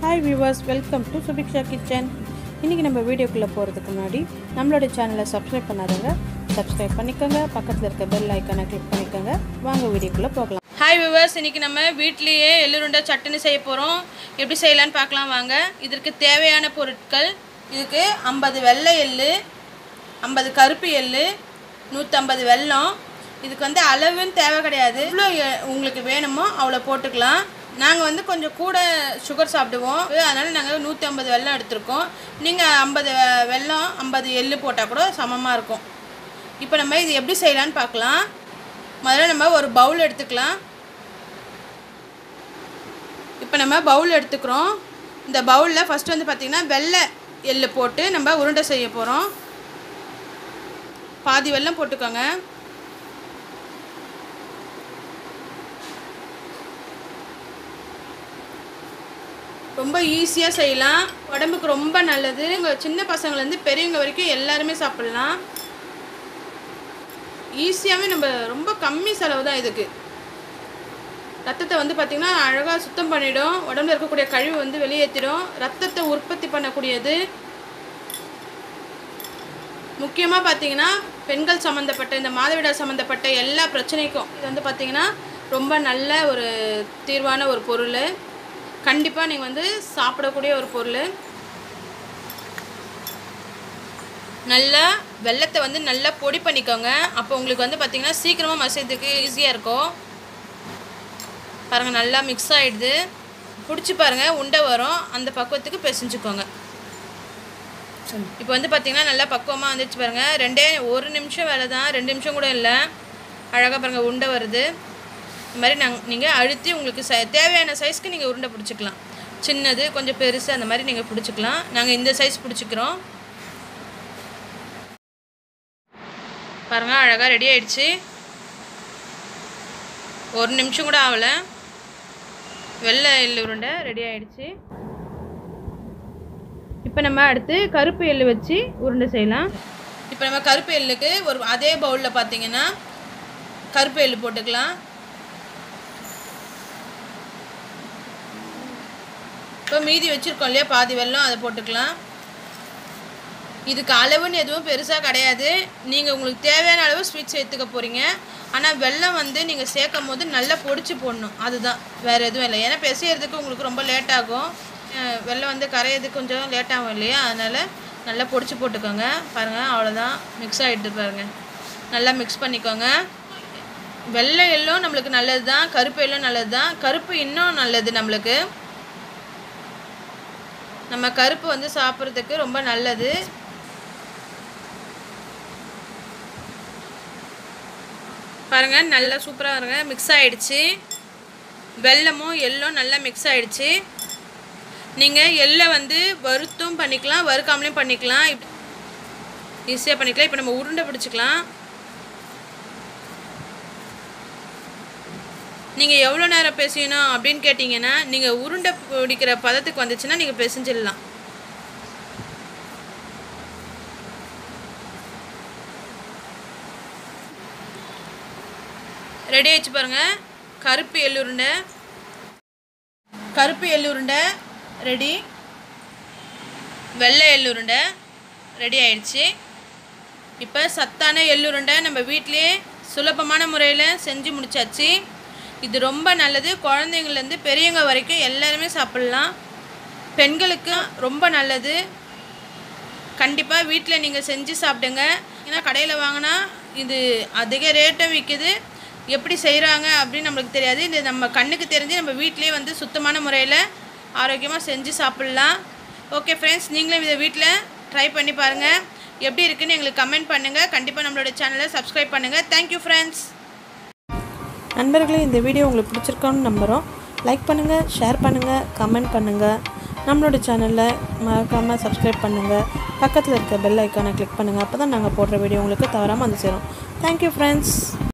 hi viewers welcome to Subiksha kitchen இன்றைக்கி நம்ம வீடியோக்குள்ளே போகிறதுக்கு முன்னாடி நம்மளோட சேனலை சப்ஸ்கிரைப் பண்ணாதவங்க சப்ஸ்கிரைப் பண்ணிக்கோங்க பக்கத்தில் இருக்க பெல் ஐக்கானை கிளிக் பண்ணிக்கோங்க வாங்க வீடியோக்குள்ளே போகலாம் ஹாய் விவர்ஸ் இன்றைக்கி நம்ம வீட்லேயே எள்ளுருண்டை சட்டுன்னு செய்ய போகிறோம் எப்படி செய்யலான்னு பார்க்கலாம் வாங்க இதற்கு தேவையான பொருட்கள் இதுக்கு ஐம்பது வெள்ளை எள்ளு ஐம்பது கருப்பு எள்ளு நூற்றம்பது வெல்லம் இதுக்கு வந்து அளவுன்னு தேவை கிடையாது எவ்வளோ எ- உங்களுக்கு வேணுமோ அவ்வளோ போட்டுக்கலாம் நாங்கள் வந்து கொஞ்சம் கூட சுகர் சாப்பிடுவோம் அதனால் நாங்கள் நூற்றி ஐம்பது வெல்லம் எடுத்திருக்கோம் நீங்கள் ஐம்பது வெல்லம் ஐம்பது எள்ளு போட்டால் கூட சமமாக இருக்கும் இப்போ நம்ம இது எப்படி செய்யலான்னு பார்க்கலாம் முதல்ல நம்ம ஒரு பவுல் எடுத்துக்கலாம் இப்போ நம்ம பவுல் எடுத்துக்கிறோம் இந்த பவுலில் ஃபஸ்ட்டு வந்து பார்த்திங்கன்னா வெள்ளை எள்ளு போட்டு நம்ம உருண்டை செய்ய போகிறோம் பாதி வெல்லம் போட்டுக்கோங்க ரொம்ப ஈஸியாக செய்யலாம் உடம்புக்கு ரொம்ப நல்லது உங்கள் சின்ன பசங்கள்லேருந்து பெரியவங்க வரைக்கும் எல்லாருமே சாப்பிட்லாம் ஈஸியாகவே நம்ம ரொம்ப கம்மி செலவு தான் இதுக்கு ரத்தத்தை வந்து பார்த்திங்கன்னா அழகாக சுத்தம் பண்ணிடும் உடம்புல இருக்கக்கூடிய கழிவு வந்து வெளியேற்றிடும் ரத்தத்தை உற்பத்தி பண்ணக்கூடியது முக்கியமாக பார்த்தீங்கன்னா பெண்கள் சம்மந்தப்பட்ட இந்த மாதவிடாய் சம்மந்தப்பட்ட எல்லா பிரச்சனைக்கும் இது வந்து பார்த்திங்கன்னா ரொம்ப நல்ல ஒரு தீர்வான ஒரு பொருள் கண்டிப்பாக நீங்கள் வந்து சாப்பிடக்கூடிய ஒரு பொருள் நல்லா வெள்ளத்தை வந்து நல்லா பொடி பண்ணிக்கோங்க அப்போ உங்களுக்கு வந்து பார்த்திங்கன்னா சீக்கிரமாக மசியறதுக்கு ஈஸியாக இருக்கும் பாருங்கள் நல்லா மிக்ஸ் ஆகிடுது பிடிச்சி பாருங்கள் உண்டை வரும் அந்த பக்குவத்துக்கு பிசைஞ்சுக்கோங்க இப்போ வந்து பார்த்திங்கன்னா நல்லா பக்குவமாக வந்துச்சு பாருங்கள் ரெண்டே ஒரு நிமிஷம் வேலை தான் ரெண்டு நிமிஷம் கூட இல்லை அழகாக பாருங்கள் உண்டை வருது இந்த மாதிரி நாங் நீங்கள் அழுத்தி உங்களுக்கு ச தேவையான சைஸ்க்கு நீங்கள் உருண்டை பிடிச்சிக்கலாம் சின்னது கொஞ்சம் பெருசு அந்த மாதிரி நீங்கள் பிடிச்சிக்கலாம் நாங்கள் இந்த சைஸ் பிடிச்சிக்கிறோம் பாருங்கள் அழகாக ரெடி ஆயிடுச்சு ஒரு நிமிஷம் கூட ஆகலை வெள்ளை எள்ளு உருண்டை ரெடி ஆயிடுச்சு இப்போ நம்ம அடுத்து கருப்பு எள்ளு வச்சு உருண்டை செய்யலாம் இப்போ நம்ம கருப்பு எள்ளுக்கு ஒரு அதே பவுலில் பார்த்தீங்கன்னா கருப்பு எள்ளு போட்டுக்கலாம் இப்போ மீதி வச்சுருக்கோம் இல்லையா பாதி வெல்லம் அதை போட்டுக்கலாம் இதுக்கு அளவுன்னு எதுவும் பெருசாக கிடையாது நீங்கள் உங்களுக்கு தேவையான அளவு ஸ்வீட் சேர்த்துக்க போகிறீங்க ஆனால் வெல்லம் வந்து நீங்கள் சேர்க்கும் போது நல்லா பொடிச்சு போடணும் அதுதான் வேறு எதுவும் இல்லை ஏன்னா பிசையறதுக்கு உங்களுக்கு ரொம்ப லேட் ஆகும் அஹ் வெல்லம் வந்து கரையிறதுக்கு கொஞ்சம் லேட் ஆகும் இல்லையா அதனால் நல்லா பொடிச்சு போட்டுக்கோங்க பாருங்கள் அவ்வளோதான் மிக்ஸ் ஆகிட்டு பாருங்கள் நல்லா மிக்ஸ் பண்ணிக்கோங்க வெள்ளை எள்ளும் நம்மளுக்கு நல்லது தான் கருப்பு எள்ளும் நல்லது தான் கருப்பு இன்னும் நல்லது நம்மளுக்கு நம்ம கருப்பு வந்து சாப்பிட்றதுக்கு ரொம்ப நல்லது பாருங்க நல்லா சூப்பராக இருங்க மிக்ஸ் ஆயிடுச்சு வெல்லமும் எள்ளும் நல்லா மிக்ஸ் ஆயிடுச்சு நீங்கள் எள்ளை வந்து வறுத்தும் பண்ணிக்கலாம் வறுக்காமலையும் பண்ணிக்கலாம் ஈஸியாக பண்ணிக்கலாம் இப்போ நம்ம உருண்டை பிடிச்சிக்கலாம் நீங்கள் எவ்வளோ நேரம் பேசணும் அப்படின்னு கேட்டிங்கன்னா நீங்கள் உருண்டை பிடிக்கிற பதத்துக்கு வந்துச்சுன்னா நீங்கள் பிசைஞ்சிடலாம் ரெடி ஆயிடுச்சு பாருங்கள் கருப்பு எள்ளுருண்டை கருப்பு எள்ளுருண்டை ரெடி வெள்ளை எள்ளுருண்டை ரெடி ஆயிடுச்சு இப்போ சத்தான எள்ளுருண்டை நம்ம வீட்டிலேயே சுலபமான முறையில் செஞ்சு முடிச்சாச்சு இது ரொம்ப நல்லது குழந்தைங்கள்லேருந்து பெரியவங்க வரைக்கும் எல்லாருமே சாப்பிட்லாம் பெண்களுக்கு ரொம்ப நல்லது கண்டிப்பாக வீட்டில் நீங்கள் செஞ்சு சாப்பிடுங்க ஏன்னா கடையில் வாங்கினா இது அதிக ரேட்டும் விற்கிது எப்படி செய்கிறாங்க அப்படின்னு நம்மளுக்கு தெரியாது இது நம்ம கண்ணுக்கு தெரிஞ்சு நம்ம வீட்டிலேயே வந்து சுத்தமான முறையில் ஆரோக்கியமாக செஞ்சு சாப்பிட்லாம் ஓகே ஃப்ரெண்ட்ஸ் நீங்களும் இதை வீட்டில் ட்ரை பண்ணி பாருங்கள் எப்படி இருக்குன்னு எங்களுக்கு கமெண்ட் பண்ணுங்கள் கண்டிப்பாக நம்மளோட சேனலை சப்ஸ்கிரைப் பண்ணுங்கள் தேங்க்யூ ஃப்ரெண்ட்ஸ் நண்பர்களே இந்த வீடியோ உங்களுக்கு பிடிச்சிருக்கோன்னு நம்புகிறோம் லைக் பண்ணுங்கள் ஷேர் பண்ணுங்கள் கமெண்ட் பண்ணுங்கள் நம்மளோட சேனலில் மறக்காமல் சப்ஸ்கிரைப் பண்ணுங்கள் பக்கத்தில் இருக்க பெல் ஐக்கானை கிளிக் பண்ணுங்கள் அப்போ தான் நாங்கள் போடுற வீடியோ உங்களுக்கு தவறாமல் வந்து சேரும் தேங்க்யூ ஃப்ரெண்ட்ஸ்